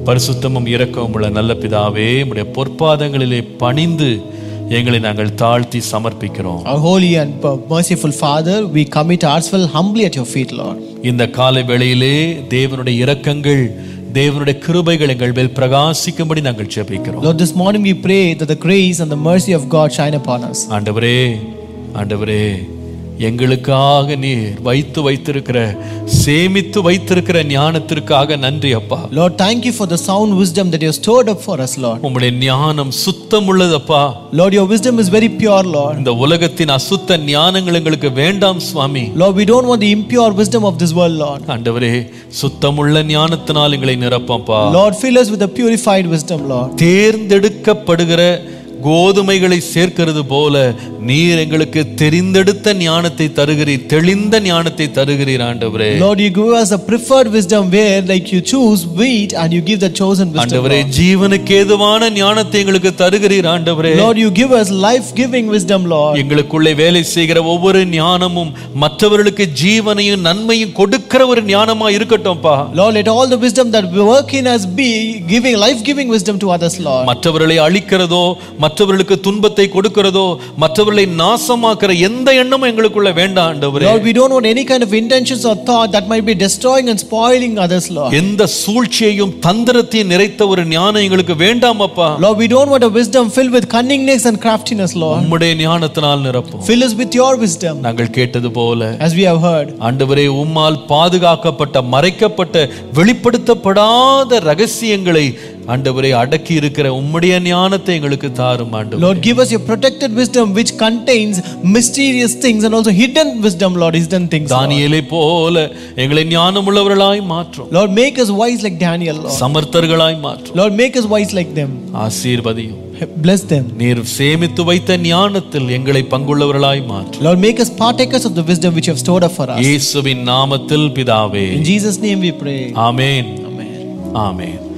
பரிசுத்தமும் இரக்கமும் உள்ள நல்ல பிதாவே உடைய பொற்பாதங்களிலே பணிந்து எங்களை நாங்கள் தாழ்த்தி சமர்ப்பிக்கிறோம் Our holy and merciful Father, we commit ourselves humbly at your feet, Lord. இந்த காலை வேளையிலே தேவனுடைய இரக்கங்கள் தேவனுடைய கிருபைகள் எங்கள் மேல் பிரகாசிக்கும்படி நாங்கள் ஜெபிக்கிறோம் Lord, this morning we pray that the grace and the mercy of God shine upon us. ஆண்டவரே ஆண்டவரே எங்களுக்காக நீர் வைத்து வைத்திருக்கிற சேமித்து வைத்திருக்கிற ஞானத்திற்காக நன்றி அப்பா Lord, thank you for the sound wisdom that you have stored up for us, Lord. உம்முடைய ஞானம் சுத்தம் உள்ளதப்பா Lord, your wisdom is very pure, Lord. இந்த உலகத்தின் அசுத்த ஞானங்கள் எங்களுக்கு வேண்டாம் சுவாமி Lord, we don't want the impure wisdom of this world, Lord. ஆண்டவரே சுத்தமுள்ள ஞானத்தினால் எங்களை நிரப்பப்பா Lord, fill us with the purified wisdom, Lord. தேர்ந்தெடுக்கப்படுகிற கோதுமைகளை சேர்க்கிறது போல நீர் எங்களுக்கு தெரிந்தெடுத்த ஞானத்தை தருகிறீர் தெளிந்த ஞானத்தை தருகிறீர் ஆண்டவரே Lord, you give us a preferred wisdom where, like, you choose wheat and you give the chosen wisdom. ஆண்டவரே Lord. ஜீவனுக்கு ஏதுவான ஞானத்தை எங்களுக்கு தருகிறீர் ஆண்டவரே Lord, you give us life-giving wisdom, Lord. எங்களுக்குள்ளே வேலை செய்கிற ஒவ்வொரு ஞானமும் மற்றவர்களுக்கு ஜீவனையும் நன்மையும் கொடுக்கிற ஒரு ஞானமா இருக்கட்டும்பா Lord, let all the wisdom that we work in us be giving life-giving wisdom to others, Lord. மற்றவர்களை அழிக்கிறதோ மற்றவர்களுக்கு துன்பத்தை கொடுக்கிறதோ மற்றவர்களை நாசமாக்குற எந்த எண்ணமும் எங்களுக்குள்ள வேண்டாம் ஆண்டவரே Lord, we don't want any kind of intentions or thought that might be destroying and spoiling others, Lord. எந்த சூழ்ச்சியையும் தந்திரத்தையும் நிறைத்த ஒரு ஞானம் எங்களுக்கு வேண்டாம் அப்பா Lord, we don't want a wisdom filled with cunningness and craftiness, Lord. உம்முடைய ஞானத்தினால் நிரப்பும் Fill us with your wisdom, நாங்கள் கேட்டது போல as we have heard. ஆண்டவரே உம்மால் பாதுகாக்கப்பட்ட மறைக்கப்பட்ட வெளிப்படுத்தப்படாத ரகசியங்களை ஆண்டவரே அடக்கி இருக்கிற உம்முடைய ஞானத்தை எங்களுக்கு தாரும் ஆண்டவர் Lord, give us your protected wisdom which contains mysterious things and also hidden wisdom, Lord, hidden things. Lord. தானியேலை போல எங்களை ஞானமுள்ளவர்களாய் மாற்றும் Lord, make us wise like Daniel, Lord. சமர்த்தர்களாய் மாற்றும் Lord, make us wise like them. ஆசீர்வதியும் Bless them. நீர் சேமித்து வைத்த ஞானத்தில் எங்களை பங்குள்ளவர்களாய் மாற்றும் Lord, make us partakers of the wisdom which you have stored up for us. இயேசுவின் நாமத்தில் பிதாவே In Jesus' name we pray. Amen Amen. Amen